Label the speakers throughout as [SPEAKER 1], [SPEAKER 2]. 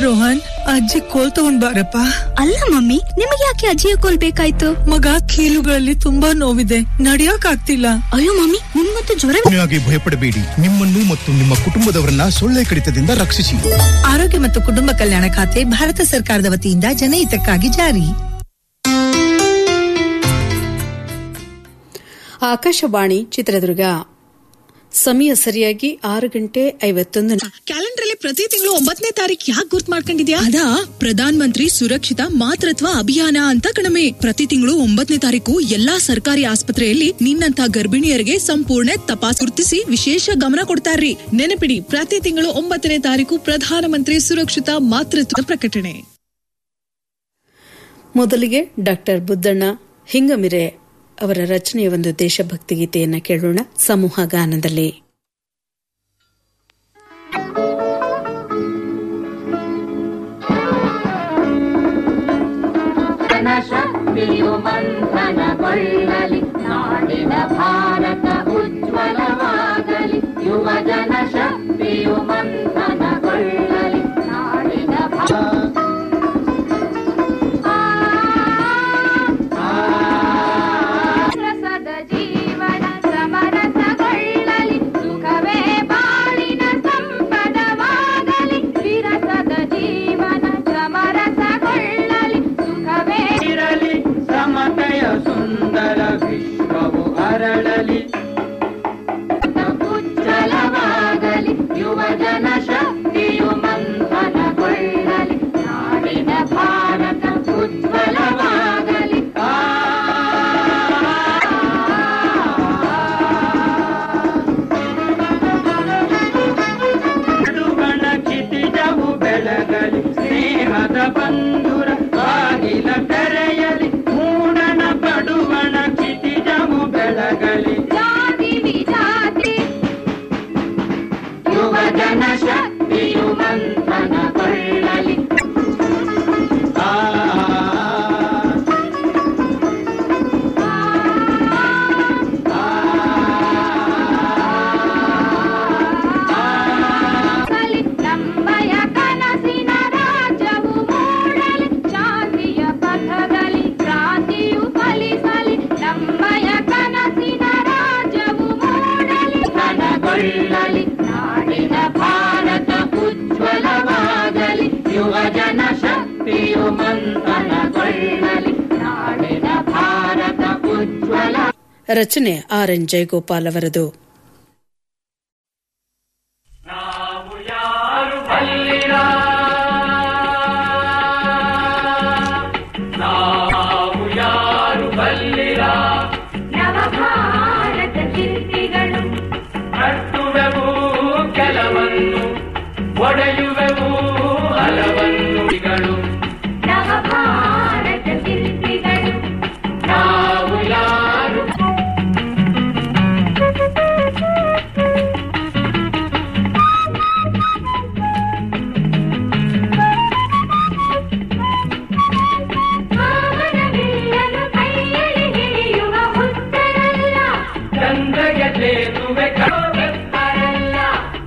[SPEAKER 1] ರೋಹನ್ ಅಜ್ಜಿ ಕೋಲ್ ತಗೊಂಡ್ ಬಾರಪ್ಪ
[SPEAKER 2] ಅಲ್ಲ ಮಮ್ಮಿ ನಿಮಗೆ ಯಾಕೆ ಅಜ್ಜಿಯ ಕೋಲ್ ಬೇಕಾಯ್ತು
[SPEAKER 1] ಮಗ ಕೀಲುಗಳಲ್ಲಿ ತುಂಬಾ ನೋವಿದೆ ನಡಿಯಕ್ ಆಗ್ತಿಲ್ಲ
[SPEAKER 2] ಅಯ್ಯೋ ಮಮ್ಮಿ ನಿಮ್ಗಂತೂ ಜ್ವರ
[SPEAKER 3] ಆಗಿ ಭಯಪಡಬೇಡಿ ನಿಮ್ಮನ್ನು ಮತ್ತು ನಿಮ್ಮ ಕುಟುಂಬದವರನ್ನ ಸೊಳ್ಳೆ ಕಡಿತದಿಂದ ರಕ್ಷಿಸಿ
[SPEAKER 1] ಆರೋಗ್ಯ ಮತ್ತು ಕುಟುಂಬ ಕಲ್ಯಾಣ ಖಾತೆ ಭಾರತ ಸರ್ಕಾರದ ವತಿಯಿಂದ ಜನಹಿತಕ್ಕಾಗಿ ಜಾರಿ
[SPEAKER 4] ಆಕಾಶವಾಣಿ ಚಿತ್ರದುರ್ಗ ಸಮಯ ಸರಿಯಾಗಿ ಆರು ಗಂಟೆ ಐವತ್ತೊಂದು
[SPEAKER 5] ಕ್ಯಾಲೆಂಡರ್ ಅಲ್ಲಿ ಪ್ರತಿ ತಿಂಗಳು ಒಂಬತ್ತನೇ ತಾರೀಕು ಯಾಕೆ ಗುರ್ತ್ ಮಾಡ್ಕೊಂಡಿದ್ಯಾ ಅದಾ ಪ್ರಧಾನ್ ಮಂತ್ರಿ ಸುರಕ್ಷಿತ ಮಾತೃತ್ವ ಅಭಿಯಾನ ಅಂತ ಕಣಮೆ ಪ್ರತಿ ತಿಂಗಳು ಒಂಬತ್ತನೇ ತಾರೀಕು ಎಲ್ಲಾ ಸರ್ಕಾರಿ ಆಸ್ಪತ್ರೆಯಲ್ಲಿ ನಿನ್ನಂತ ಗರ್ಭಿಣಿಯರಿಗೆ ಸಂಪೂರ್ಣ ತಪಾಸ್ ಗುರುತಿಸಿ ವಿಶೇಷ ಗಮನ ಕೊಡ್ತಾರ್ರಿ ನೆನಪಿಡಿ ಪ್ರತಿ ತಿಂಗಳು ಒಂಬತ್ತನೇ ತಾರೀಕು ಪ್ರಧಾನಮಂತ್ರಿ ಸುರಕ್ಷಿತ ಮಾತೃತ್ವ ಪ್ರಕಟಣೆ
[SPEAKER 4] ಮೊದಲಿಗೆ ಡಾಕ್ಟರ್ ಬುದ್ದಣ್ಣ ಹಿಂಗಮಿರೆ ಅವರ ರಚನೆಯ ಒಂದು ದೇಶಭಕ್ತಿ ಗೀತೆಯನ್ನ ಕೇಳೋಣ ಸಮೂಹ ಗಾನದಲ್ಲಿ
[SPEAKER 6] ಶಕ್ತಿಯು ಮಂಥನಗೊಳ್ಳಲಿ ನಾಡಿನ ಭಾರತ ಉಜ್ವಲವಾಗಲಿ ಯುವ ಜನ ಶಕ್ತಿಯು ಮಂಥನಗೊಳ್ಳಲಿ ನಾಡಿನ ಭಾರತ ರಸದ ಜೀವನ ಸಮರಸಗೊಳ್ಳಲಿ ಸುಖವೇ ಬಾಳಿನ ಸಂಪದವಾಗಲಿ ವಿರಸದ ಜೀವನ ಸಮರಸಗೊಳ್ಳಲಿ ಸುಖವೇ
[SPEAKER 7] ಇರಲಿ ಸಮತೆಯ ಸುಂದರ ವಿಶ್ವವು ಅರಳಲಿ
[SPEAKER 6] ಉಜ್ವಲವಾಗಲಿ ಯುವ ಜನ ಶಕ್ತಿಯು ಮಂಥನಗೊಳ್ಳಲಿ ನಾಡಿನ ಭಾರತ ಉಜ್ವಲವಾಗಲಿ
[SPEAKER 7] ನಡುವಣ ಕ್ಷಿತಿಜವು ಬೆಳಗಲಿ ಸ್ನೇಹದ ಬಂಧುರ ಬಾಗಿಲ ತೆರೆಯಲಿ ಮೂಡಣ ಪಡುವಣ ಕ್ಷಿತಿಜವು ಬೆಳಗಲಿ
[SPEAKER 6] ಜಾತಿ ವಿಜಾತಿ ಯುವ ಜನ ಶಕ್ತಿಯು ಮಂಥನಗೊಳ್ಳಲಿ
[SPEAKER 7] ಆ
[SPEAKER 6] ಕಲಿ ನಮ್ಮಯ ಕನಸಿನ ರಾಜ್ಯವು ಮೂಡಲಿ ಶಾಂತಿಯ ಪಥದಲ್ಲಿ ಕ್ರಾಂತಿಯು ಫಲಿಸಲಿ ನಮ್ಮಯ ಕನಸಿನ ರಾಜ್ಯವು ಮೂಡಲಿ ನನಗೊಳ್ಳಲಿ ನಾಡಿನ ಭಾರತ ಉಜ್ವಲವಾಗಲಿ ಯುವ ಜನ ಶಕ್ತಿಯು ಮಂಥನಗೊಳ್ಳಲಿ ನಾಡಿನ ಭಾರತ ಉಜ್ವಲ
[SPEAKER 4] ರಚನೆ ಆರ್ ಎನ್ ಜಯಗೋಪಾಲ್ ಅವರದು
[SPEAKER 6] ನವಭಾರತ ಶಿಲ್ಪಿಗಳು
[SPEAKER 7] ಕಟ್ಟುವೆವು ಕೆಲವನ್ನು ಒಡೆಯುವೆವು ಹಲವನ್ನು
[SPEAKER 6] ನವಭಾರತ ಶಿಲ್ಪಿಗಳು
[SPEAKER 7] ನಾವು ಯಾರು
[SPEAKER 6] ಮಾನವೀಯನು ಕೈಯಲ್ಲಿ ಹಿಡಿಯುವ ಹುತ್ತರಲ್ಲ
[SPEAKER 7] ಚಂದ್ರಗೆ ಸೇತುವೆ ಕಟ್ಟಲ್ಲ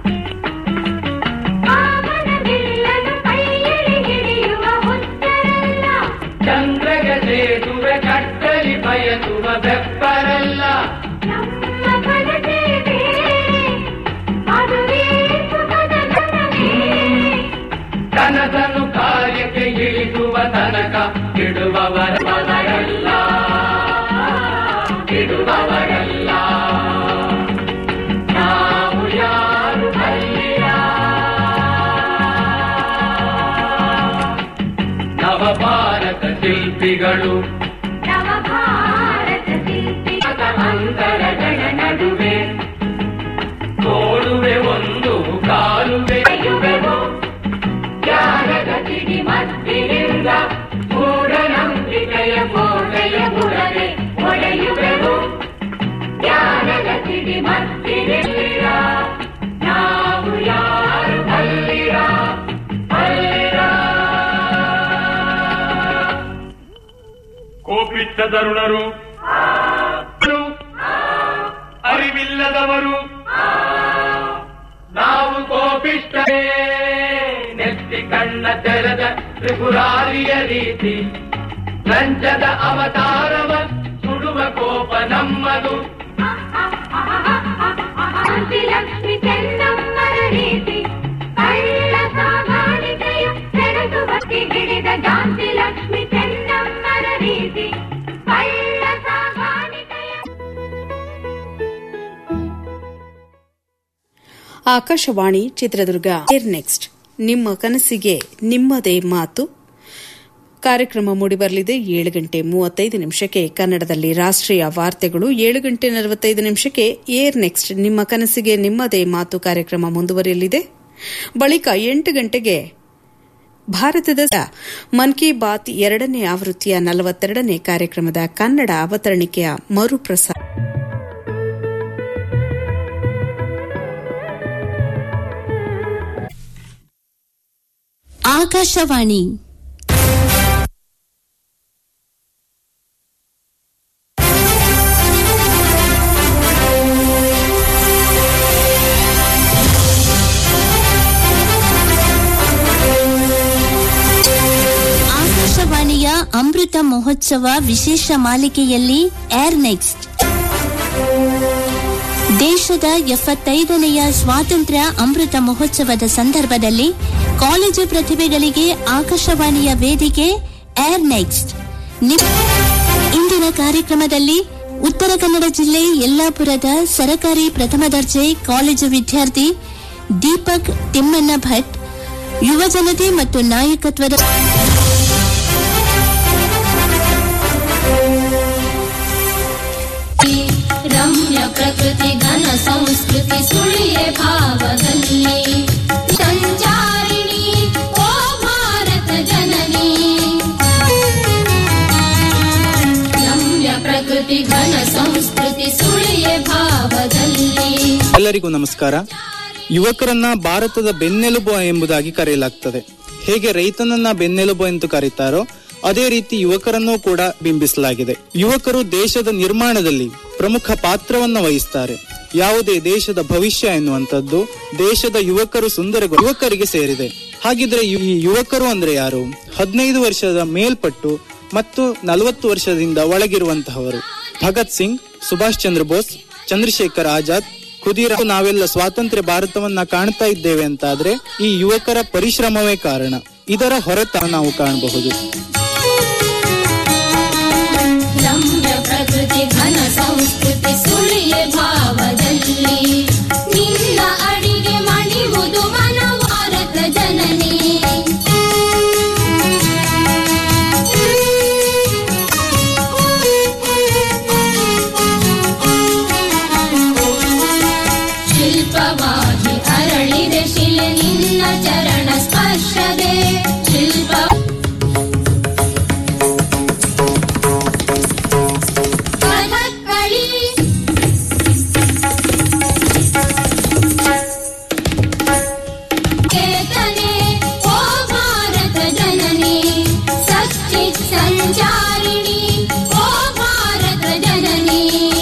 [SPEAKER 6] ಮಾನವೀಯನು ಕೈಯಲ್ಲಿ ಹಿಡಿಯುವ ಹುತ್ತರಲ್ಲ
[SPEAKER 7] ಚಂದ್ರಗೆ ಸೇತುವೆ ಕಟ್ಟಲಿ ಬಯಸುವ ಬೆಪ್ಪರಲ್ಲ
[SPEAKER 6] ನಮ್ಮ ಕನಸೇವೆ ಅದುವೇ ಸುಖದ ಘನವೇ
[SPEAKER 7] ಕನಸನ್ನು ಕಾರ್ಯಕ್ಕೆ ಇಳಿಸುವ ತನಕ ಬಿಡುವವರಲ್ಲ ಬಿಡುವವರಲ್ಲ ನಾವು ಯಾರು ಬಲ್ಲಿರ ನವಭಾರತ ಶಿಲ್ಪಿಗಳು
[SPEAKER 6] ನವಭಾರತ ಶಿಲ್ಪಿ
[SPEAKER 7] ಅಂತರಗಳ ನಡುವೆ ತೋಳುವೆ ಒಂದು ಕಾಲುವೆ
[SPEAKER 6] ಯುವೆವು ಜ್ಞಾನದ ಸಿಡಿ ಮತ್ತಿನಿಂದ ಮೂಢನಂಬಿಕೆಯ ಕೋಟೆಯ ಬುಡದೆ ಒಡೆಯುವೆವು ಜ್ಞಾನದ ಸಿಡಿ ಮತ್ತಿನಿಲ್ಲ ನಾವು ಯಾರು ಅಲ್ಲಿರ ಅಲ್ಲಿರ
[SPEAKER 7] ಕೋಪಿಷ್ಟ ತರುಣರು ಅರಿವಿಲ್ಲದವರು ನಾವು ಕೋಪಿಷ್ಟವೇ ನೆತ್ತಿ ಕಣ್ಣ ತೆರೆದ ತ್ರಿಪುರಾರಿಯ ರೀತಿ ಲಂಚದ ಅವತಾರವ ಸುಡುವ ಕೋಪ ನಮ್ಮದು
[SPEAKER 6] ಲಕ್ಷ್ಮಿ ಚೆನ್ನಮ್ಮನ ರೀತಿ ಕಳ್ಳ ಸಾಗಾಣಿಕೆಯ ಸೆಣಸುವ ಹಿಡಿದ ಜಾನ್ಸಿ ಲಕ್ಷ್ಮಿ ಚೆನ್ನಮ್ಮನ ರೀತಿ ಕಳ್ಳ ಸಾಗಾಣಿಕೆಯ
[SPEAKER 4] ಆಕಾಶವಾಣಿ ಚಿತ್ರದುರ್ಗ ಏರ್ ನೆಕ್ಸ್ಟ್ ನಿಮ್ಮ ಕನಸಿಗೆ ನಿಮ್ಮದೇ ಮಾತು ಕಾರ್ಯಕ್ರಮ ಮೂಡಿಬರಲಿದೆ ಏಳು ಗಂಟೆ ಮೂವತ್ತೈದು ನಿಮಿಷಕ್ಕೆ ಕನ್ನಡದಲ್ಲಿ ರಾಷ್ಟ್ರೀಯ ವಾರ್ತೆಗಳು ಏಳು ಗಂಟೆ ನಲವತ್ತೈದು ನಿಮಿಷಕ್ಕೆ ಏರ್ ನೆಕ್ಸ್ಟ್ ನಿಮ್ಮ ಕನಸಿಗೆ ನಿಮ್ಮದೇ ಮಾತು ಕಾರ್ಯಕ್ರಮ ಮುಂದುವರಿಯಲಿದೆ ಬಳಿಕ ಎಂಟು ಗಂಟೆಗೆ ಭಾರತದ ಮನ್ ಕಿ ಬಾತ್ ಎರಡನೇ ಆವೃತ್ತಿಯ ನಲವತ್ತೆರಡನೇ ಕಾರ್ಯಕ್ರಮದ ಕನ್ನಡ ಅವತರಣಿಕೆಯ ಮರುಪ್ರಸಾರ
[SPEAKER 8] ಆಕಾಶವಾಣಿ ಆಕಾಶವಾಣಿಯ ಅಮೃತ ಮಹೋತ್ಸವ ವಿಶೇಷ ಮಾಲಿಕೆಯಲ್ಲಿ ಏರ್ ನೆಕ್ಸ್ಟ್ ದೇಶದ ಎಪ್ಪತ್ತೈದನೆಯ ಸ್ವಾತಂತ್ರ್ಯ ಅಮೃತ ಮಹೋತ್ಸವದ ಸಂದರ್ಭದಲ್ಲಿ ಕಾಲೇಜು ಪ್ರತಿಭೆಗಳಿಗೆ ಆಕಾಶವಾಣಿಯ ವೇದಿಕೆ ಏರ್ ನೆಕ್ಸ್ಟ್ ನಿಮ್- ಇಂದಿನ ಕಾರ್ಯಕ್ರಮದಲ್ಲಿ ಉತ್ತರ ಕನ್ನಡ ಜಿಲ್ಲೆ ಯಲ್ಲಾಪುರದ ಸರಕಾರಿ ಪ್ರಥಮ ದರ್ಜೆ ಕಾಲೇಜು ವಿದ್ಯಾರ್ಥಿ ದೀಪಕ್ ತಿಮ್ಮಣ್ಣ ಭಟ್ ಯುವಜನತೆ ಮತ್ತು ನಾಯಕತ್ವದ
[SPEAKER 9] ರಮ್ಯ ಪ್ರಕೃತಿ ಘನ ಸಂಸ್ಕೃತಿ ಸುಳಿಯ ಭಾವದಲ್ಲಿ ಸಂಚಾರಿಣಿ ಓ ಭಾರತ ಜನನಿ ರಮ್ಯ ಪ್ರಕೃತಿ ಘನ ಸಂಸ್ಕೃತಿ ಸುಳಿಯ ಭಾವದಲ್ಲಿ
[SPEAKER 10] ಎಲ್ಲರಿಗೂ ನಮಸ್ಕಾರ ಯುವಕರನ್ನ ಭಾರತದ ಬೆನ್ನೆಲುಬು ಎಂಬುದಾಗಿ ಕರೆಯಲಾಗ್ತದೆ ಹೇಗೆ ರೈತನನ್ನ ಬೆನ್ನೆಲುಬು ಎಂದು ಕರೀತಾರೋ ಅದೇ ರೀತಿ ಯುವಕರನ್ನೂ ಕೂಡ ಬಿಂಬಿಸಲಾಗಿದೆ ಯುವಕರು ದೇಶದ ನಿರ್ಮಾಣದಲ್ಲಿ ಪ್ರಮುಖ ಪಾತ್ರವನ್ನ ವಹಿಸ್ತಾರೆ ಯಾವುದೇ ದೇಶದ ಭವಿಷ್ಯ ಎನ್ನುವಂಥದ್ದು ದೇಶದ ಯುವಕರು ಸುಂದರ ಯುವಕರಿಗೆ ಸೇರಿದೆ ಹಾಗಿದ್ರೆ ಈ ಯುವಕರು ಅಂದ್ರೆ ಯಾರು ಹದಿನೈದು ವರ್ಷದ ಮೇಲ್ಪಟ್ಟು ಮತ್ತು ನಲವತ್ತು ವರ್ಷದಿಂದ ಒಳಗಿರುವಂತಹವರು ಭಗತ್ ಸಿಂಗ್ ಸುಭಾಷ್ ಚಂದ್ರ ಬೋಸ್ ಚಂದ್ರಶೇಖರ್ ಆಜಾದ್ ಖುದೀರ ನಾವೆಲ್ಲ ಸ್ವಾತಂತ್ರ್ಯ ಭಾರತವನ್ನ ಕಾಣ್ತಾ ಇದ್ದೇವೆ ಅಂತಾದ್ರೆ ಈ ಯುವಕರ ಪರಿಶ್ರಮವೇ ಕಾರಣ ಇದರ ಹೊರತ ನಾವು ಕಾಣಬಹುದು
[SPEAKER 9] ರಮ್ಯ ಪ್ರಕೃತಿ ಘನ ಸಂಸ್ಕೃತಿ ಸುಳಿಯ ಭಾವದಲ್ಲಿ ನಿನ್ನ ಅಡಿಗೆ ಮಣಿವುದು ಮನ ಭಾರತ ಜನನಿ ಶಿಲ್ಪವಾಗಿ ಅರಳಿದೆ ಶಿಲೆ ನಿನ್ನ ಚರಣ ಸ್ಪರ್ಶದೆ ಶಿಲ್ಪ ಕಥಕ್ಕಳಿ ಚೇತನೆ ಓ ಭಾರತ ಜನನಿ ಸಚ್ಚಿತ್ ಸಂಚಾರಿಣಿ ಓ ಭಾರತ ಜನನಿ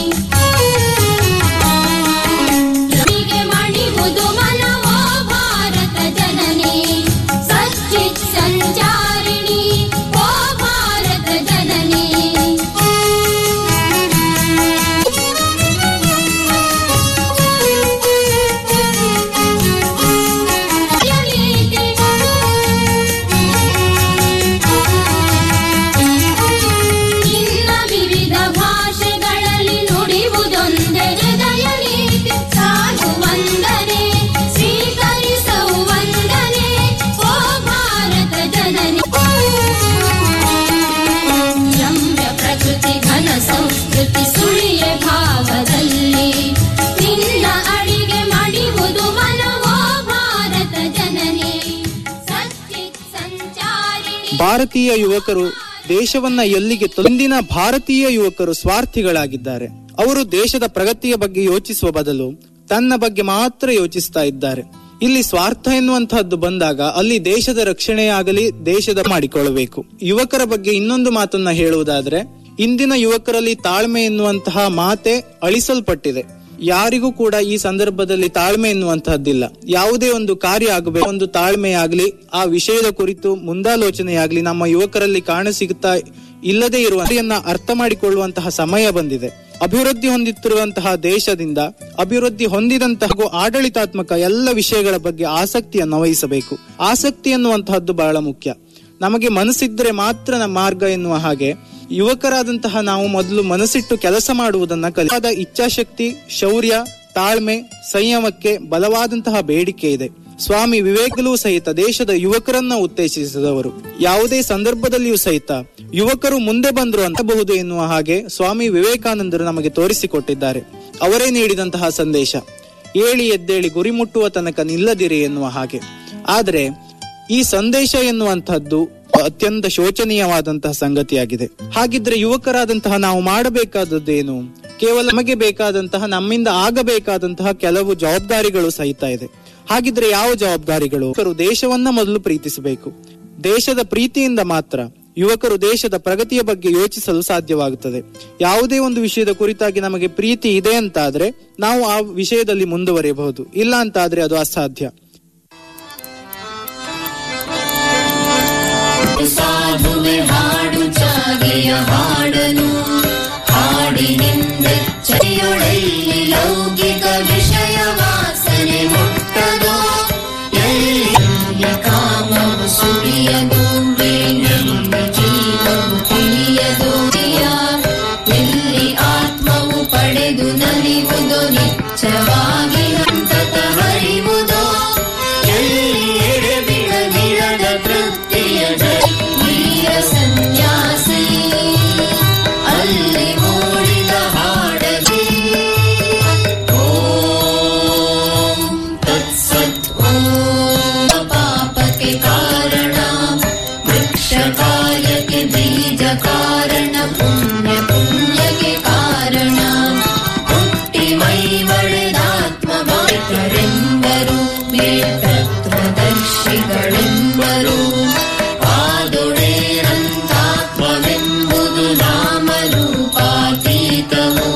[SPEAKER 9] ರವಿಗೆ ಮಣಿವುದು ಮನ ಓ ಭಾರತ ಜನನಿ ಸಚ್ಚಿತ್ ಸಂಚಾರಿಣಿ ಓ ಭಾರತ ಜನನಿ ಇನ್ನ ವಿವಿಧ ಭಾಷೆಗಳಲ್ಲಿ ನುಡಿಯುವುದೊಂದೇ ಹೃದಯ ನೀತಿ ಸಾಧು ವಂದನೆ ಸ್ವೀಕರಿಸವು ವಂದನೆ ಓ ಭಾರತ ಜನನಿ ರಮ್ಯ ಪ್ರಕೃತಿ ಘನ ಸಂಸ್ಕೃತಿ ಸುಳಿಯ ಭಾವದಲ್ಲಿ ನಿನ್ನ ಅಡಿಗೆ ಮಡಿವುದು ಮನವೋ ಭಾರತ ಜನನಿ ಸಚ್ಚಿತ್ ಸಂಚಾರಿಣಿ
[SPEAKER 10] ಭಾರತೀಯ ಯುವಕರು ದೇಶವನ್ನ ಎಲ್ಲಿಗೆ ತೊಂದಿನ ಭಾರತೀಯ ಯುವಕರು ಸ್ವಾರ್ಥಿಗಳಾಗಿದ್ದಾರೆ ಅವರು ದೇಶದ ಪ್ರಗತಿಯ ಬಗ್ಗೆ ಯೋಚಿಸುವ ಬದಲು ತನ್ನ ಬಗ್ಗೆ ಮಾತ್ರ ಯೋಚಿಸ್ತಾ ಇದ್ದಾರೆ ಇಲ್ಲಿ ಸ್ವಾರ್ಥ ಎನ್ನುವಂತಹದ್ದು ಬಂದಾಗ ಅಲ್ಲಿ ದೇಶದ ರಕ್ಷಣೆಯಾಗಲಿ ದೇಶದ ಮಾಡಿಕೊಳ್ಳಬೇಕು ಯುವಕರ ಬಗ್ಗೆ ಇನ್ನೊಂದು ಮಾತನ್ನ ಹೇಳುವುದಾದ್ರೆ ಇಂದಿನ ಯುವಕರಲ್ಲಿ ತಾಳ್ಮೆ ಎನ್ನುವಂತಹ ಮಾತೆ ಅಳಿಸಲ್ಪಟ್ಟಿದೆ ಯಾರಿಗೂ ಕೂಡ ಈ ಸಂದರ್ಭದಲ್ಲಿ ತಾಳ್ಮೆ ಎನ್ನುವಂತಹದ್ದಿಲ್ಲ ಯಾವುದೇ ಒಂದು ಕಾರ್ಯ ಆಗಬೇಕು ಒಂದು ತಾಳ್ಮೆ ಆಗ್ಲಿ ಆ ವಿಷಯದ ಕುರಿತು ಮುಂದಾಲೋಚನೆಯಾಗ್ಲಿ ನಮ್ಮ ಯುವಕರಲ್ಲಿ ಕಾಣಸಿಗುತ್ತಾ ಇಲ್ಲದೆ ಇರುವ ಅದನ್ನ ಅರ್ಥ ಮಾಡಿಕೊಳ್ಳುವಂತಹ ಸಮಯ ಬಂದಿದೆ ಅಭಿವೃದ್ಧಿ ಹೊಂದುತ್ತಿರುವಂತಹ ದೇಶದಿಂದ ಅಭಿವೃದ್ಧಿ ಹೊಂದಿದಂತಹ ಹಾಗೂ ಆಡಳಿತಾತ್ಮಕ ಎಲ್ಲ ವಿಷಯಗಳ ಬಗ್ಗೆ ಆಸಕ್ತಿಯನ್ನು ವಹಿಸಬೇಕು ಆಸಕ್ತಿ ಎನ್ನುವಂತಹದ್ದು ಬಹಳ ಮುಖ್ಯ ನಮಗೆ ಮನಸ್ಸಿದ್ರೆ ಮಾತ್ರ ನಮ್ಮ ಮಾರ್ಗ ಎನ್ನುವ ಹಾಗೆ ಯುವಕರಾದಂತಹ ನಾವು ಮೊದಲು ಮನಸ್ಸಿಟ್ಟು ಕೆಲಸ ಮಾಡುವುದನ್ನ ಕಲಿಯಾದ ಇಚ್ಛಾಶಕ್ತಿ ಶೌರ್ಯ ತಾಳ್ಮೆ ಸಂಯಮಕ್ಕೆ ಬಲವಾದಂತಹ ಬೇಡಿಕೆ ಇದೆ ಸ್ವಾಮಿ ವಿವೇಕಲೂ ಸಹಿತ ದೇಶದ ಯುವಕರನ್ನ ಉತ್ತೇಜಿಸಿದವರು ಯಾವುದೇ ಸಂದರ್ಭದಲ್ಲಿಯೂ ಸಹಿತ ಯುವಕರು ಮುಂದೆ ಬಂದ್ರು ಅನ್ನಬಹುದು ಎನ್ನುವ ಹಾಗೆ ಸ್ವಾಮಿ ವಿವೇಕಾನಂದರು ನಮಗೆ ತೋರಿಸಿಕೊಟ್ಟಿದ್ದಾರೆ ಅವರೇ ನೀಡಿದಂತಹ ಸಂದೇಶ ಏಳಿ ಎದ್ದೇಳಿ ಗುರಿ ಮುಟ್ಟುವ ತನಕ ನಿಲ್ಲದಿರಿ ಎನ್ನುವ ಹಾಗೆ ಆದ್ರೆ ಈ ಸಂದೇಶ ಎನ್ನುವಂತಹದ್ದು ಅತ್ಯಂತ ಶೋಚನೀಯವಾದಂತಹ ಸಂಗತಿಯಾಗಿದೆ ಹಾಗಿದ್ರೆ ಯುವಕರಾದಂತಹ ನಾವು ಮಾಡಬೇಕಾದದ್ದೇನು ಕೇವಲ ನಮಗೆ ಬೇಕಾದಂತಹ ನಮ್ಮಿಂದ ಆಗಬೇಕಾದಂತಹ ಕೆಲವು ಜವಾಬ್ದಾರಿಗಳು ಸಹಿತ ಇದೆ ಹಾಗಿದ್ರೆ ಯಾವ ಜವಾಬ್ದಾರಿಗಳು ಯುವಕರು ದೇಶವನ್ನ ಮೊದಲು ಪ್ರೀತಿಸಬೇಕು ದೇಶದ ಪ್ರೀತಿಯಿಂದ ಮಾತ್ರ ಯುವಕರು ದೇಶದ ಪ್ರಗತಿಯ ಬಗ್ಗೆ ಯೋಚಿಸಲು ಸಾಧ್ಯವಾಗುತ್ತದೆ ಯಾವುದೇ ಒಂದು ವಿಷಯದ ಕುರಿತಾಗಿ ನಮಗೆ ಪ್ರೀತಿ ಇದೆ ಅಂತಾದ್ರೆ ನಾವು ಆ ವಿಷಯದಲ್ಲಿ ಮುಂದುವರಿಯಬಹುದು ಇಲ್ಲ ಅಂತಾದ್ರೆ ಅದು ಅಸಾಧ್ಯ
[SPEAKER 9] ಸಾಧುವೆ ಹಾಡು ಚಾಗೆಯ ಹಾಡನು ಹಾಡಿನಿಂದೆಚ್ಚರಿಯೊಳಲ್ಲಿ ಲೌಕಿಕ ವಿಷಯ ವಾಸನೆ ಮುಟ್ಟದೋ ಎಲ್ಲಿ ಕಾಮವು ಸುರಿಯದು ಬೇನೆಂದು ಜೀವವು ತಿಳಿಯದು ಎಲ್ಲಿ ಆತ್ಮವು ಪಡೆದು ನಲಿವುದೋ ನಿಚ್ಚವಾಗಿ ಹಂತತ ಹರಿವುದೋ ಎಲ್ಲಿ ಎಡೆಬಿಡದಿರದ ತೃಪ್ತಿಯ ವೀರ ಸನ್ಯಾಸಿ ಅಲ್ಲಿ ಮೂಡಿದ ಹಾಡಲಿ ಓಂ ತತ್ಸತ್ ಓಂ ಪಾಪಕ್ಕೆ ಕಾರಣ ವೃಕ್ಷ ಕಾಯಕ್ಕೆ ಬೀಜ ಕಾರಣ ಪುಣ್ಯ ಪುಣ್ಯಕ್ಕೆ ಕಾರಣ ಹುಟ್ಟಿ ಮೈ ಒಡೆದಾತ್ಮ ಬಾಯ್ಕರೆಂಬರು ತತ್ವದರ್ಶಿಗಳೆಂಬರು ಆದೊಡೇರಂತಾತ್ಮವೆಂಬುದು ನಾಮರೂಪಾತೀತವು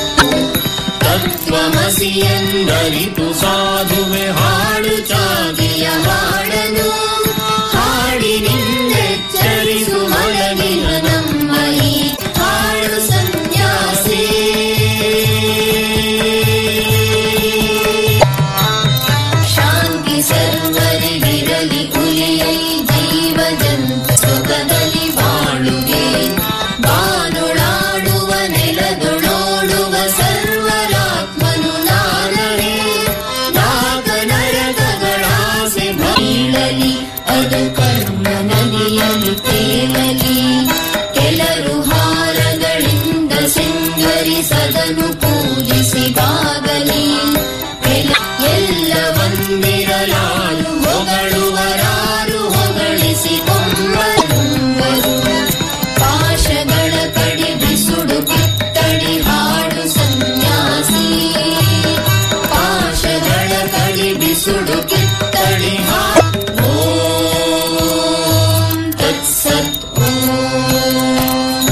[SPEAKER 9] ತತ್ವಮಸಿ ಎಂದರಿತು ಸಾಧುವೆ ಹಾಡು ಚಾಗಿಯ ಹಾಡನು ಹಾಡಿನಿಂದೆಚ್ಚರಿಸು ಮಲಗಿನ ನಮ್ಮ ಈ ಹಾಡು ಸನ್ಯಾಸಿ ಶಾಂತಿ ಸರ್ವರಿಗಿರಲಿ ಉಲಿಯೈ ಜೀವ ಜಂತು ಸುಖದಲ್ಲಿ ಬಾಳುವೆ ಬಾನುಳಾಡುವ ನೆಲದೊಳೋಡುವ ಸರ್ವರಾತ್ಮನು ನಾನವೇ ನಾಗ ನರಕಗಳಾಸೆ ಬೀಳಲಿ ಅದು ಕರ್ಮ ನದಿಯಲ್ಲಿ ತೇಲಲಿ ಕೆಲರು ಹಾರಗಳಿಂದ ಸಿಂಗರಿಸದನು ಪೂಜಿಸಿ ಬಾಗಲಿ ಕೆಲ ಎಲ್ಲ ಒಂದಿರಲಾರು ಹೊಗಳುವರಾರು ಹೊಗಳಿಸಿ ಕೊಂಬರು ಪಾಶಗಳ ಕಡಿ ಬಿಸುಡು ಕಿತ್ತಡಿ ಹಾಡು ಸನ್ಯಾಸಿ ಪಾಶಗಳ ಕಡಿ ಬಿಸುಡು ಕಿತ್ತಡಿ ಹಾಡು ಓಂ ತತ್ಸತ್ ಓಂ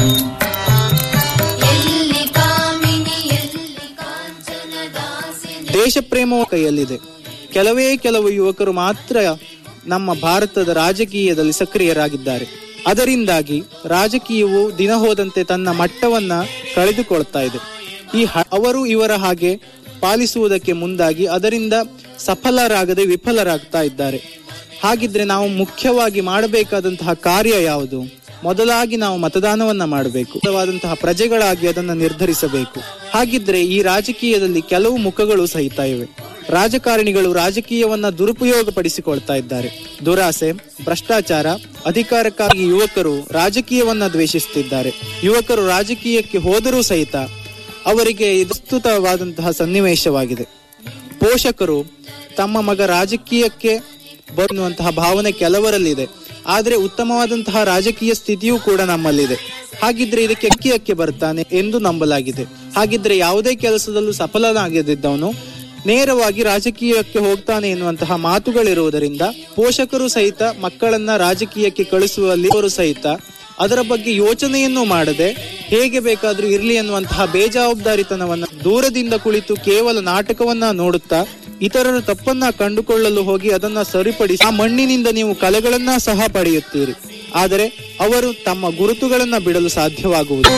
[SPEAKER 9] ಎಲ್ಲಿ ಕಾಮಿನಿ ಎಲ್ಲಿ ಕಾಂಚನ ದಾಸಿನಿ
[SPEAKER 10] ದೇಶ ಪ್ರೇಮವು ಕೈಯಲ್ಲಿದೆ ಕೆಲವೇ ಕೆಲವು ಯುವಕರು ಮಾತ್ರ ನಮ್ಮ ಭಾರತದ ರಾಜಕೀಯದಲ್ಲಿ ಸಕ್ರಿಯರಾಗಿದ್ದಾರೆ ಅದರಿಂದಾಗಿ ರಾಜಕೀಯವು ದಿನ ಹೋದಂತೆ ತನ್ನ ಮಟ್ಟವನ್ನ ಕಳೆದುಕೊಳ್ತಾ ಇದೆ ಈ ಹ- ಅವರು ಇವರ ಹಾಗೆ ಪಾಲಿಸುವುದಕ್ಕೆ ಮುಂದಾಗಿ ಅದರಿಂದ ಸಫಲರಾಗದೆ ವಿಫಲರಾಗ್ತಾ ಇದ್ದಾರೆ ಹಾಗಿದ್ರೆ ನಾವು ಮುಖ್ಯವಾಗಿ ಮಾಡಬೇಕಾದಂತಹ ಕಾರ್ಯ ಯಾವುದು ಮೊದಲಾಗಿ ನಾವು ಮತದಾನವನ್ನ ಮಾಡಬೇಕು ವಾದಂತಹ ಪ್ರಜೆಗಳಾಗಿ ಅದನ್ನ ನಿರ್ಧರಿಸಬೇಕು ಹಾಗಿದ್ರೆ ಈ ರಾಜಕೀಯದಲ್ಲಿ ಕೆಲವು ಮುಖಗಳು ಸಹಿತ ಇವೆ ರಾಜಕಾರಣಿಗಳು ರಾಜಕೀಯವನ್ನ ದುರುಪಯೋಗ ಪಡಿಸಿಕೊಳ್ತಾ ಇದ್ದಾರೆ ದುರಾಸೆ ಭ್ರಷ್ಟಾಚಾರ ಅಧಿಕಾರಕ್ಕಾಗಿ ಯುವಕರು ರಾಜಕೀಯವನ್ನ ದ್ವೇಷಿಸುತ್ತಿದ್ದಾರೆ ಯುವಕರು ರಾಜಕೀಯಕ್ಕೆ ಹೋದರೂ ಸಹಿತ ಅವರಿಗೆ ಇದು ಪ್ರಸ್ತುತವಾದಂತಹ ಸನ್ನಿವೇಶವಾಗಿದೆ ಪೋಷಕರು ತಮ್ಮ ಮಗ ರಾಜಕೀಯಕ್ಕೆ ಬರುವಂತಹ ಭಾವನೆ ಕೆಲವರಲ್ಲಿದೆ ಆದ್ರೆ ಉತ್ತಮವಾದಂತಹ ರಾಜಕೀಯ ಸ್ಥಿತಿಯೂ ಕೂಡ ನಮ್ಮಲ್ಲಿದೆ ಹಾಗಿದ್ರೆ ಇದಕ್ಕೆ ಅಕ್ಕಿಯಕ್ಕೆ ಬರ್ತಾನೆ ಎಂದು ನಂಬಲಾಗಿದೆ ಹಾಗಿದ್ರೆ ಯಾವುದೇ ಕೆಲಸದಲ್ಲೂ ಸಫಲನಾಗದಿದ್ದವನು ನೇರವಾಗಿ ರಾಜಕೀಯಕ್ಕೆ ಹೋಗ್ತಾನೆ ಎನ್ನುವಂತಹ ಮಾತುಗಳಿರುವುದರಿಂದ ಪೋಷಕರು ಸಹಿತ ಮಕ್ಕಳನ್ನ ರಾಜಕೀಯಕ್ಕೆ ಕಳಿಸುವಲ್ಲಿ ಅವರು ಸಹಿತ ಅದರ ಬಗ್ಗೆ ಯೋಚನೆಯನ್ನು ಮಾಡದೆ ಹೇಗೆ ಬೇಕಾದ್ರೂ ಇರ್ಲಿ ಎನ್ನುವಂತಹ ಬೇಜವಾಬ್ದಾರಿತನವನ್ನ ದೂರದಿಂದ ಕುಳಿತು ಕೇವಲ ನಾಟಕವನ್ನ ನೋಡುತ್ತಾ ಇತರರ ತಪ್ಪನ್ನ ಕಂಡುಕೊಳ್ಳಲು ಹೋಗಿ ಅದನ್ನ ಸರಿಪಡಿಸಿ ಆ ಮಣ್ಣಿನಿಂದ ನೀವು ಕಲೆಗಳನ್ನ ಸಹ ಪಡೆಯುತ್ತೀರಿ ಆದರೆ ಅವರು ತಮ್ಮ ಗುರುತುಗಳನ್ನ ಬಿಡಲು ಸಾಧ್ಯವಾಗುವುದು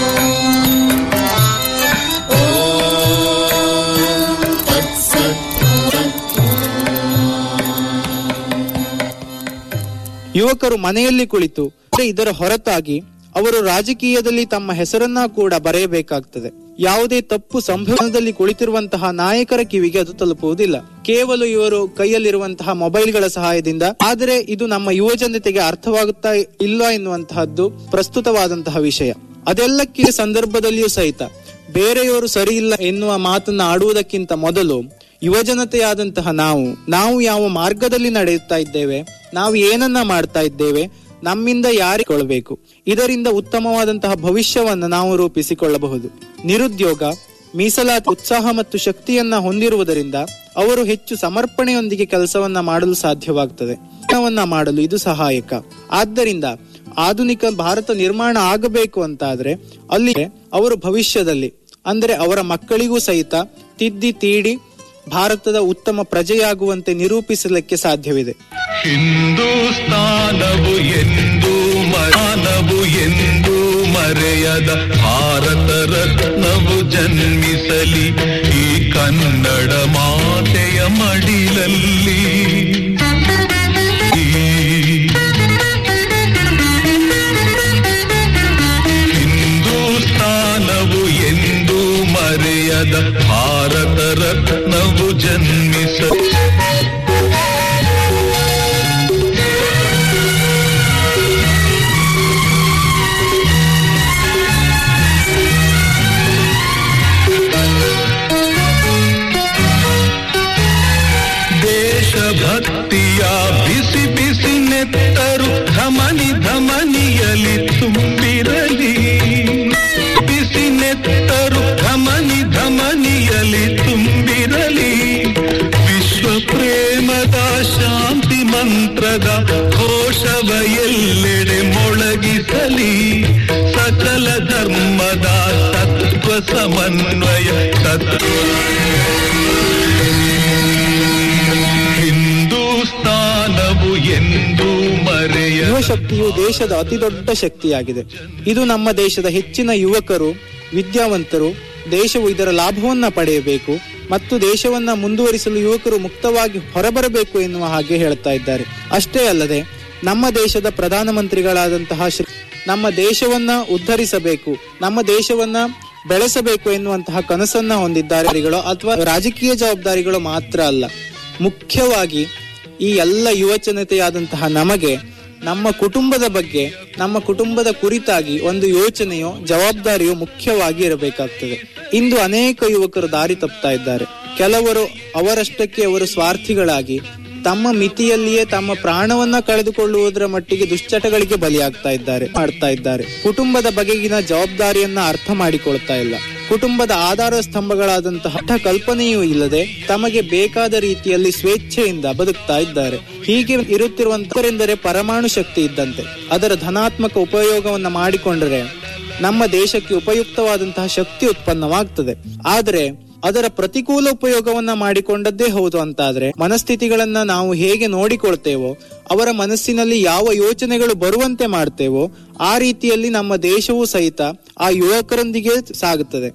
[SPEAKER 10] ಯುವಕರು ಮನೆಯಲ್ಲಿ ಕುಳಿತು ಇದರ ಹೊರತಾಗಿ ಅವರು ರಾಜಕೀಯದಲ್ಲಿ ತಮ್ಮ ಹೆಸರನ್ನ ಕೂಡ ಬರೆಯಬೇಕಾಗ್ತದೆ ಯಾವುದೇ ತಪ್ಪು ಸಂಭವನದಲ್ಲಿ ಕುಳಿತಿರುವಂತಹ ನಾಯಕರ ಕಿವಿಗೆ ಅದು ತಲುಪುವುದಿಲ್ಲ ಕೇವಲ ಇವರು ಕೈಯಲ್ಲಿರುವಂತಹ ಮೊಬೈಲ್ಗಳ ಸಹಾಯದಿಂದ ಆದರೆ ಇದು ನಮ್ಮ ಯುವ ಜನತೆಗೆ ಅರ್ಥವಾಗುತ್ತಾ ಇಲ್ಲ ಎನ್ನುವಂತಹದ್ದು ಪ್ರಸ್ತುತವಾದಂತಹ ವಿಷಯ ಅದೆಲ್ಲಕ್ಕೆ ಸಂದರ್ಭದಲ್ಲಿಯೂ ಸಹಿತ ಬೇರೆಯವರು ಸರಿ ಇಲ್ಲ ಎನ್ನುವ ಮಾತನ್ನ ಆಡುವುದಕ್ಕಿಂತ ಮೊದಲು ಯುವ ಜನತೆಯಾದಂತಹ ನಾವು ನಾವು ಯಾವ ಮಾರ್ಗದಲ್ಲಿ ನಡೆಯುತ್ತಾ ಇದ್ದೇವೆ ನಾವು ಏನನ್ನ ಮಾಡ್ತಾ ಇದ್ದೇವೆ ನಮ್ಮಿಂದ ಯಾರಿಗೊಳ್ಬೇಕು ಇದರಿಂದ ಉತ್ತಮವಾದಂತಹ ಭವಿಷ್ಯವನ್ನ ನಾವು ರೂಪಿಸಿಕೊಳ್ಳಬಹುದು ನಿರುದ್ಯೋಗ ಮೀಸಲಾತಿ ಉತ್ಸಾಹ ಮತ್ತು ಶಕ್ತಿಯನ್ನ ಹೊಂದಿರುವುದರಿಂದ ಅವರು ಹೆಚ್ಚು ಸಮರ್ಪಣೆಯೊಂದಿಗೆ ಕೆಲಸವನ್ನ ಮಾಡಲು ಸಾಧ್ಯವಾಗ್ತದೆ ಕೆಲಸವನ್ನ ಮಾಡಲು ಇದು ಸಹಾಯಕ ಆದ್ದರಿಂದ ಆಧುನಿಕ ಭಾರತ ನಿರ್ಮಾಣ ಆಗಬೇಕು ಅಂತಾದ್ರೆ ಅಲ್ಲಿ ಅವರು ಭವಿಷ್ಯದಲ್ಲಿ ಅಂದ್ರೆ ಅವರ ಮಕ್ಕಳಿಗೂ ಸಹಿತ ತಿದ್ದಿ ತೀಡಿ ಭಾರತದ ಉತ್ತಮ ಪ್ರಜೆಯಾಗುವಂತೆ ನಿರೂಪಿಸಲಿಕ್ಕೆ ಸಾಧ್ಯವಿದೆ
[SPEAKER 11] ಹಿಂದೂಸ್ತಾನವು ಎಂದು ಮಾನವು ಎಂದು ಮರೆಯದ ಭಾರತ ರತ್ನವು ಜನ್ಮಿಸಲಿ ಈ ಕನ್ನಡ ಮಾತೆಯ ಮಡಿಲಲ್ಲಿ ಹಿಂದೂಸ್ತಾನವು ಎಂದು ಮರೆಯದ ಭಾರತ ರತ್ನವು ಜನ್ಮಿಸಲಿ ದೇಶಭಕ್ತಿಯ ಬಿಸಿ ಬಿಸಿ ನೆತ್ತರು ಧಮನಿ ಧಮನಿಯಲಿ ತುಂಬಿರಲಿ ಬಿಸಿ ನೆತ್ತರು ಧಮನಿ ಧಮನಿಯಲಿ ತುಂಬಿರಲಿ ವಿಶ್ವ ಪ್ರೇಮದ ಶಾಂತಿ ಮಂತ್ರದ ಘೋಷವ ಎಲ್ಲೆಡೆ ಮೊಳಗಿಸಲಿ ಸಕಲ ಧರ್ಮದ ತತ್ವ ಸಮನ್ವಯ ತತ್ವ ಹಿಂದೂಸ್ತಾನವು ಎಂದು ಮರೆಯ
[SPEAKER 10] ಯುವ ಶಕ್ತಿಯು ದೇಶದ ಅತಿ ದೊಡ್ಡ ಶಕ್ತಿಯಾಗಿದೆ ಇದು ನಮ್ಮ ದೇಶದ ಹೆಚ್ಚಿನ ಯುವಕರು ವಿದ್ಯಾವಂತರು ದೇಶವು ಇದರ ಲಾಭವನ್ನ ಪಡೆಯಬೇಕು ಮತ್ತು ದೇಶವನ್ನ ಮುಂದುವರಿಸಲು ಯುವಕರು ಮುಕ್ತವಾಗಿ ಹೊರಬರಬೇಕು ಎನ್ನುವ ಹಾಗೆ ಹೇಳ್ತಾ ಇದ್ದಾರೆ ಅಷ್ಟೇ ಅಲ್ಲದೆ ನಮ್ಮ ದೇಶದ ಪ್ರಧಾನಮಂತ್ರಿಗಳಾದಂತಹ ಶ್ರೀ ನಮ್ಮ ದೇಶವನ್ನ ಉದ್ಧರಿಸಬೇಕು ನಮ್ಮ ದೇಶವನ್ನ ಬೆಳೆಸಬೇಕು ಎನ್ನುವಂತಹ ಕನಸನ್ನ ಹೊಂದಿದ್ದಾರೆ ಅಥವಾ ರಾಜಕೀಯ ಜವಾಬ್ದಾರಿಗಳು ಮಾತ್ರ ಅಲ್ಲ ಮುಖ್ಯವಾಗಿ ಈ ಎಲ್ಲ ಯುವ ಜನತೆಯಾದಂತಹ ನಮಗೆ ನಮ್ಮ ಕುಟುಂಬದ ಬಗ್ಗೆ ನಮ್ಮ ಕುಟುಂಬದ ಕುರಿತಾಗಿ ಒಂದು ಯೋಚನೆಯೋ ಜವಾಬ್ದಾರಿಯೋ ಮುಖ್ಯವಾಗಿ ಇರಬೇಕಾಗ್ತದೆ ಇಂದು ಅನೇಕ ಯುವಕರು ದಾರಿ ತಪ್ತಾ ಇದ್ದಾರೆ ಕೆಲವರು ಅವರಷ್ಟಕ್ಕೆ ಅವರು ಸ್ವಾರ್ಥಿಗಳಾಗಿ ತಮ್ಮ ಮಿತಿಯಲ್ಲಿಯೇ ತಮ್ಮ ಪ್ರಾಣವನ್ನ ಕಳೆದುಕೊಳ್ಳುವುದರ ಮಟ್ಟಿಗೆ ದುಶ್ಚಟಗಳಿಗೆ ಬಲಿಯಾಗ್ತಾ ಇದ್ದಾರೆ ಮಾಡ್ತಾ ಇದ್ದಾರೆ ಕುಟುಂಬದ ಬಗೆಗಿನ ಜವಾಬ್ದಾರಿಯನ್ನ ಅರ್ಥ ಮಾಡಿಕೊಳ್ತಾ ಇಲ್ಲ ಕುಟುಂಬದ ಆಧಾರ ಸ್ತಂಭಗಳಾದಂತಹ ಹಠ ಕಲ್ಪನೆಯೂ ಇಲ್ಲದೆ ತಮಗೆ ಬೇಕಾದ ರೀತಿಯಲ್ಲಿ ಸ್ವೇಚ್ಛೆಯಿಂದ ಬದುಕ್ತಾ ಇದ್ದಾರೆ ಹೀಗೆ ಇರುತ್ತಿರುವಂತರೆಂದರೆ ಪರಮಾಣು ಶಕ್ತಿ ಇದ್ದಂತೆ ಅದರ ಧನಾತ್ಮಕ ಉಪಯೋಗವನ್ನ ಮಾಡಿಕೊಂಡರೆ ನಮ್ಮ ದೇಶಕ್ಕೆ ಉಪಯುಕ್ತವಾದಂತಹ ಶಕ್ತಿ ಉತ್ಪನ್ನವಾಗ್ತದೆ ಆದರೆ ಅದರ ಪ್ರತಿಕೂಲ ಉಪಯೋಗವನ್ನ ಮಾಡಿಕೊಂಡದ್ದೇ ಹೌದು ಅಂತಾದ್ರೆ ಮನಸ್ಥಿತಿಗಳನ್ನ ನಾವು ಹೇಗೆ ನೋಡಿಕೊಳ್ತೇವೋ ಅವರ ಮನಸ್ಸಿನಲ್ಲಿ ಯಾವ ಯೋಚನೆಗಳು ಬರುವಂತೆ ಮಾಡ್ತೇವೋ ಆ ರೀತಿಯಲ್ಲಿ ನಮ್ಮ ದೇಶವೂ ಸಹಿತ ಆ ಯುವಕರೊಂದಿಗೆ ಸಾಗುತ್ತದೆ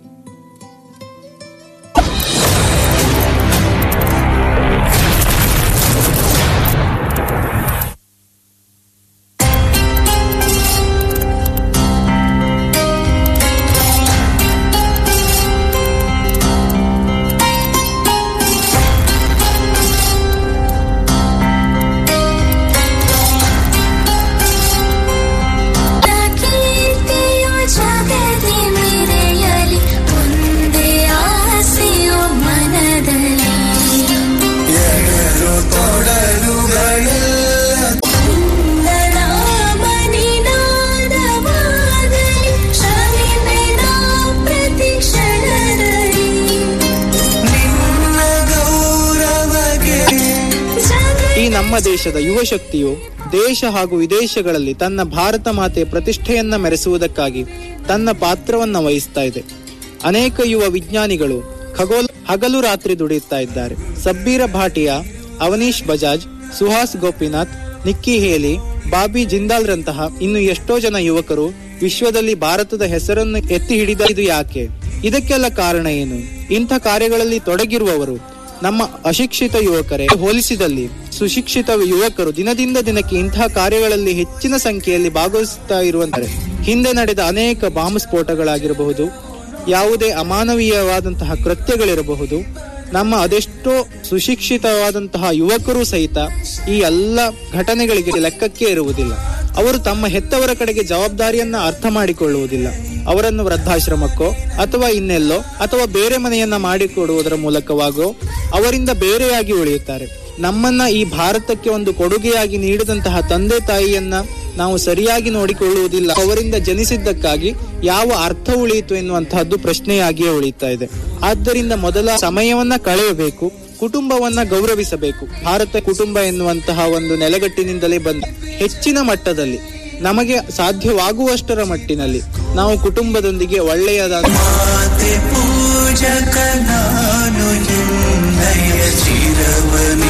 [SPEAKER 9] ಕೀರ್ತಿಯು ಜಗದಿ ಮೆರೆಯಲಿ
[SPEAKER 10] ದೇಶದ ಯುವ ಶಕ್ತಿಯು ದೇಶ ಹಾಗೂ ವಿದೇಶಗಳಲ್ಲಿ ತನ್ನ ಭಾರತ ಮಾತೆಯ ಪ್ರತಿಷ್ಠೆಯನ್ನ ಮೆರೆಸುವುದಕ್ಕಾಗಿ ತನ್ನ ಪಾತ್ರವನ್ನ ವಹಿಸ್ತಾ ಇದೆ ಅನೇಕ ಯುವ ವಿಜ್ಞಾನಿಗಳು ಖಗೋಳ ಹಗಲು ರಾತ್ರಿ ದುಡಿಯುತ್ತಾ ಇದ್ದಾರೆ Sabeer Bhatia Avneesh Bajaj Suhas Gopinath Nikki Haley Bobby Jindal ರಂತಹ ಇನ್ನು ಎಷ್ಟೋ ಜನ ಯುವಕರು ವಿಶ್ವದಲ್ಲಿ ಭಾರತದ ಹೆಸರನ್ನು ಎತ್ತಿ ಹಿಡಿದ ಇದು ಯಾಕೆ ಇದಕ್ಕೆಲ್ಲ ಕಾರಣ ಏನು ಇಂಥ ಕಾರ್ಯಗಳಲ್ಲಿ ತೊಡಗಿರುವವರು ನಮ್ಮ ಅಶಿಕ್ಷಿತ ಯುವಕರೇ ಹೋಲಿಸಿದಲ್ಲಿ ಸುಶಿಕ್ಷಿತ ಯುವಕರು ದಿನದಿಂದ ದಿನಕ್ಕೆ ಇಂತಹ ಕಾರ್ಯಗಳಲ್ಲಿ ಹೆಚ್ಚಿನ ಸಂಖ್ಯೆಯಲ್ಲಿ ಭಾಗವಹಿಸುತ್ತಾ ಇರುವಂತಾರೆ ಹಿಂದೆ ನಡೆದ ಅನೇಕ ಬಾಂಬ್ ಸ್ಫೋಟಗಳಾಗಿರಬಹುದು ಯಾವುದೇ ಅಮಾನವೀಯವಾದಂತಹ ಕೃತ್ಯಗಳಿರಬಹುದು ನಮ್ಮ ಅದೆಷ್ಟೋ ಸುಶಿಕ್ಷಿತವಾದಂತಹ ಯುವಕರು ಸಹಿತ ಈ ಎಲ್ಲ ಘಟನೆಗಳಿಗೆ ಲೆಕ್ಕಕ್ಕೆ ಇರುವುದಿಲ್ಲ ಅವರು ತಮ್ಮ ಹೆತ್ತವರ ಕಡೆಗೆ ಜವಾಬ್ದಾರಿಯನ್ನ ಅರ್ಥ ಮಾಡಿಕೊಳ್ಳುವುದಿಲ್ಲ ಅವರನ್ನು ವೃದ್ಧಾಶ್ರಮಕ್ಕೋ ಅಥವಾ ಇನ್ನೆಲ್ಲೋ ಅಥವಾ ಬೇರೆ ಮನೆಯನ್ನ ಮಾಡಿಕೊಡುವುದರ ಮೂಲಕವಾಗೋ ಅವರಿಂದ ಬೇರೆಯಾಗಿ ಉಳಿಯುತ್ತಾರೆ ನಮ್ಮನ್ನ ಈ ಭಾರತಕ್ಕೆ ಒಂದು ಕೊಡುಗೆಯಾಗಿ ನೀಡಿದಂತಹ ತಂದೆ ತಾಯಿಯನ್ನ ನಾವು ಸರಿಯಾಗಿ ನೋಡಿಕೊಳ್ಳುವುದಿಲ್ಲ ಅವರಿಂದ ಜನಿಸಿದ್ದಕ್ಕಾಗಿ ಯಾವ ಅರ್ಥ ಉಳಿಯಿತು ಎನ್ನುವಂತಹದ್ದು ಪ್ರಶ್ನೆಯಾಗಿಯೇ ಉಳಿಯುತ್ತಾ ಇದೆ ಆದ್ದರಿಂದ ಮೊದಲ ಸಮಯವನ್ನ ಕಳೆಯಬೇಕು ಕುಟುಂಬವನ್ನ ಗೌರವಿಸಬೇಕು ಭಾರತ ಕುಟುಂಬ ಎನ್ನುವಂತಹ ಒಂದು ನೆಲೆಗಟ್ಟಿನಿಂದಲೇ ಬಂದ ಹೆಚ್ಚಿನ ಮಟ್ಟದಲ್ಲಿ ನಮಗೆ ಸಾಧ್ಯವಾಗುವಷ್ಟರ ಮಟ್ಟಿನಲ್ಲಿ ನಾವು ಕುಟುಂಬದೊಂದಿಗೆ ಒಳ್ಳೆಯದಾದ
[SPEAKER 12] ಪೂಜಕ ನಾನು ಎನ್ನಯ ಚಿರವನಿ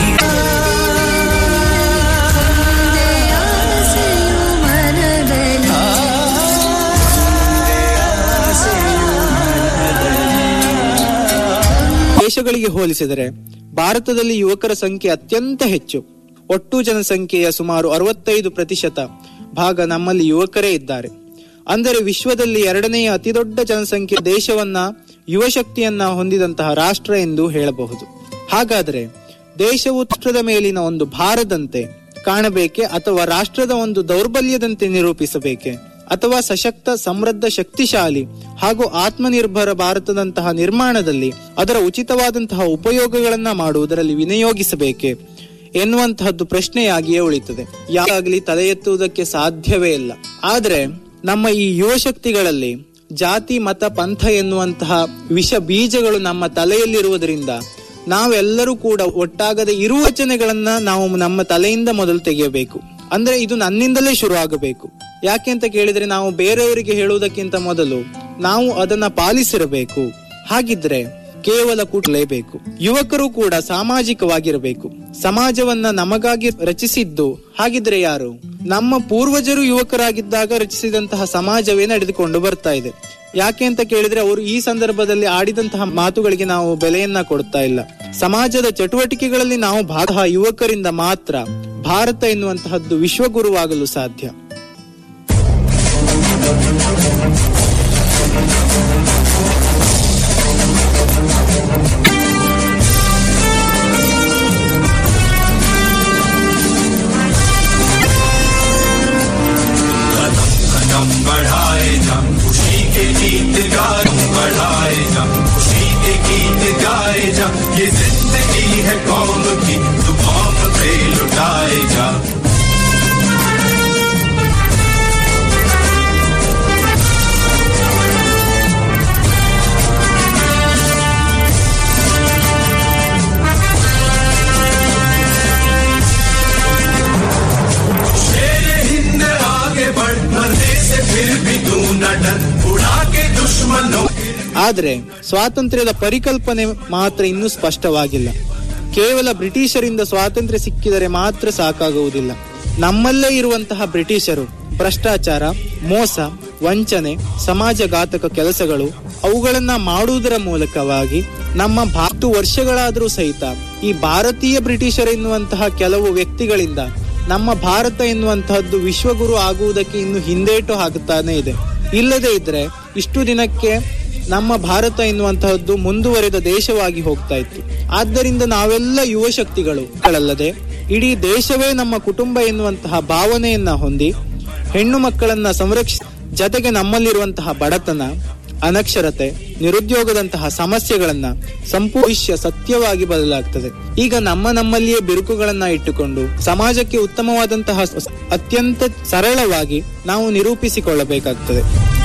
[SPEAKER 10] ದೇಶಗಳಿಗೆ ಹೋಲಿಸಿದರೆ ಭಾರತದಲ್ಲಿ ಯುವಕರ ಸಂಖ್ಯೆ ಅತ್ಯಂತ ಹೆಚ್ಚು ಒಟ್ಟು ಜನಸಂಖ್ಯೆಯ ಸುಮಾರು ಅರವತ್ತೈದು ಪ್ರತಿಶತ ಭಾಗ ನಮ್ಮಲ್ಲಿ ಯುವಕರೇ ಇದ್ದಾರೆ ಅಂದರೆ ವಿಶ್ವದಲ್ಲಿ ಎರಡನೆಯ ಅತಿದೊಡ್ಡ ಜನಸಂಖ್ಯೆ ದೇಶವನ್ನ ಯುವ ಶಕ್ತಿಯನ್ನ ಹೊಂದಿದಂತಹ ರಾಷ್ಟ್ರ ಎಂದು ಹೇಳಬಹುದು ಹಾಗಾದರೆ ದೇಶವು ರಾಷ್ಟ್ರದ ಮೇಲಿನ ಒಂದು ಭಾರದಂತೆ ಕಾಣಬೇಕೆ ಅಥವಾ ರಾಷ್ಟ್ರದ ಒಂದು ದೌರ್ಬಲ್ಯದಂತೆ ನಿರೂಪಿಸಬೇಕೆ ಅಥವಾ ಸಶಕ್ತ ಸಮೃದ್ಧ ಶಕ್ತಿಶಾಲಿ ಹಾಗೂ ಆತ್ಮನಿರ್ಭರ ಭಾರತದಂತಹ ನಿರ್ಮಾಣದಲ್ಲಿ ಅದರ ಉಚಿತವಾದಂತಹ ಉಪಯೋಗಗಳನ್ನ ಮಾಡುವುದರಲ್ಲಿ ವಿನಿಯೋಗಿಸಬೇಕೆ ಎನ್ನುವಂತಹದ್ದು ಪ್ರಶ್ನೆಯಾಗಿಯೇ ಉಳಿತದೆ ಯಾವಾಗಲಿ ತಲೆ ಎತ್ತುವುದಕ್ಕೆ ಸಾಧ್ಯವೇ ಇಲ್ಲ ಆದ್ರೆ ನಮ್ಮ ಈ ಯುವ ಶಕ್ತಿಗಳಲ್ಲಿ ಜಾತಿ ಮತ ಪಂಥ ಎನ್ನುವಂತಹ ವಿಷ ಬೀಜಗಳು ನಮ್ಮ ತಲೆಯಲ್ಲಿರುವುದರಿಂದ ನಾವೆಲ್ಲರೂ ಕೂಡ ಒಟ್ಟಾಗದೆ ಇರುವ ವಚನೆಗಳನ್ನ ನಾವು ನಮ್ಮ ತಲೆಯಿಂದ ಮೊದಲು ತೆಗೆಯಬೇಕು ಅಂದ್ರೆ ಇದು ನನ್ನಿಂದಲೇ ಶುರು ಆಗಬೇಕು ಯಾಕೆ ಅಂತ ಕೇಳಿದ್ರೆ ನಾವು ಬೇರೆಯವರಿಗೆ ಹೇಳುವುದಕ್ಕಿಂತ ಮೊದಲು ನಾವು ಅದನ್ನ ಪಾಲಿಸಿರಬೇಕು ಹಾಗಿದ್ರೆ ಕೇವಲ ಕೂಡಲೇಬೇಕು ಯುವಕರು ಕೂಡ ಸಾಮಾಜಿಕವಾಗಿರಬೇಕು ಸಮಾಜವನ್ನ ನಮಗಾಗಿ ರಚಿಸಿದ್ದು ಹಾಗಿದ್ರೆ ಯಾರು ನಮ್ಮ ಪೂರ್ವಜರು ಯುವಕರಾಗಿದ್ದಾಗ ರಚಿಸಿದಂತಹ ಸಮಾಜವೇ ನಡೆದುಕೊಂಡು ಬರ್ತಾ ಇದೆ ಯಾಕೆ ಅಂತ ಕೇಳಿದ್ರೆ ಅವರು ಈ ಸಂದರ್ಭದಲ್ಲಿ ಆಡಿದಂತಹ ಮಾತುಗಳಿಗೆ ನಾವು ಬೆಲೆಯನ್ನ ಕೊಡ್ತಾ ಇಲ್ಲ ಸಮಾಜದ ಚಟುವಟಿಕೆಗಳಲ್ಲಿ ನಾವು ಭಾಗ ಯುವಕರಿಂದ ಮಾತ್ರ ಭಾರತ ಎನ್ನುವಂತಹದ್ದು ವಿಶ್ವಗುರುವಾಗಲು ಸಾಧ್ಯ
[SPEAKER 12] कदम बढ़ाए जम खुशी के गीत गाए बढ़ाए जम खुशी के गीत गाए जा ये जिंदगी है कौम की तू कौम पे लुटाए जा शेर हिंद आगे बढ़ मरने से फिर भी तू न डर उड़ा के दुश्मनों
[SPEAKER 10] ಆದ್ರೆ ಸ್ವಾತಂತ್ರ್ಯದ ಪರಿಕಲ್ಪನೆ ಮಾತ್ರ ಇನ್ನೂ ಸ್ಪಷ್ಟವಾಗಿಲ್ಲ ಕೇವಲ ಬ್ರಿಟಿಷರಿಂದ ಸ್ವಾತಂತ್ರ್ಯ ಸಿಕ್ಕಿದರೆ ಮಾತ್ರ ಸಾಕಾಗುವುದಿಲ್ಲ ನಮ್ಮಲ್ಲೇ ಇರುವಂತಹ ಬ್ರಿಟಿಷರು ಭ್ರಷ್ಟಾಚಾರ ಮೋಸ ವಂಚನೆ ಸಮಾಜಘಾತಕ ಕೆಲಸಗಳು ಅವುಗಳನ್ನ ಮಾಡುವುದರ ಮೂಲಕವಾಗಿ ನಮ್ಮ ಹತ್ತು ವರ್ಷಗಳಾದರೂ ಸಹಿತ ಈ ಭಾರತೀಯ ಬ್ರಿಟಿಷರ್ ಎನ್ನುವಂತಹ ಕೆಲವು ವ್ಯಕ್ತಿಗಳಿಂದ ನಮ್ಮ ಭಾರತ ಎನ್ನುವಂತಹದ್ದು ವಿಶ್ವಗುರು ಆಗುವುದಕ್ಕೆ ಇನ್ನು ಹಿಂದೇಟು ಹಾಕುತ್ತಾನೆ ಇದೆ ಇಲ್ಲದೆ ಇದ್ರೆ ಇಷ್ಟು ದಿನಕ್ಕೆ ನಮ್ಮ ಭಾರತ ಎನ್ನುವಂತಹದ್ದು ಮುಂದುವರೆದ ದೇಶವಾಗಿ ಹೋಗ್ತಾ ಇತ್ತು ಆದ್ದರಿಂದ ನಾವೆಲ್ಲ ಯುವ ಶಕ್ತಿಗಳು ಗಳಲ್ಲದೆ ಇಡೀ ದೇಶವೇ ನಮ್ಮ ಕುಟುಂಬ ಎನ್ನುವಂತಹ ಭಾವನೆಯನ್ನ ಹೊಂದಿ ಹೆಣ್ಣು ಮಕ್ಕಳನ್ನ ಸಂರಕ್ಷ ಜತೆಗೆ ನಮ್ಮಲ್ಲಿರುವಂತಹ ಬಡತನ ಅನಕ್ಷರತೆ ನಿರುದ್ಯೋಗದಂತಹ ಸಮಸ್ಯೆಗಳನ್ನ ಸಂಪೂರ್ಣ ಸತ್ಯವಾಗಿ ಬದಲಾಗ್ತದೆ ಈಗ ನಮ್ಮ ನಮ್ಮಲ್ಲಿಯೇ ಬಿರುಕುಗಳನ್ನ ಇಟ್ಟುಕೊಂಡು ಸಮಾಜಕ್ಕೆ ಉತ್ತಮವಾದಂತಹ ಸ- ಅತ್ಯಂತ ಸರಳವಾಗಿ ನಾವು ನಿರೂಪಿಸಿಕೊಳ್ಳಬೇಕಾಗ್ತದೆ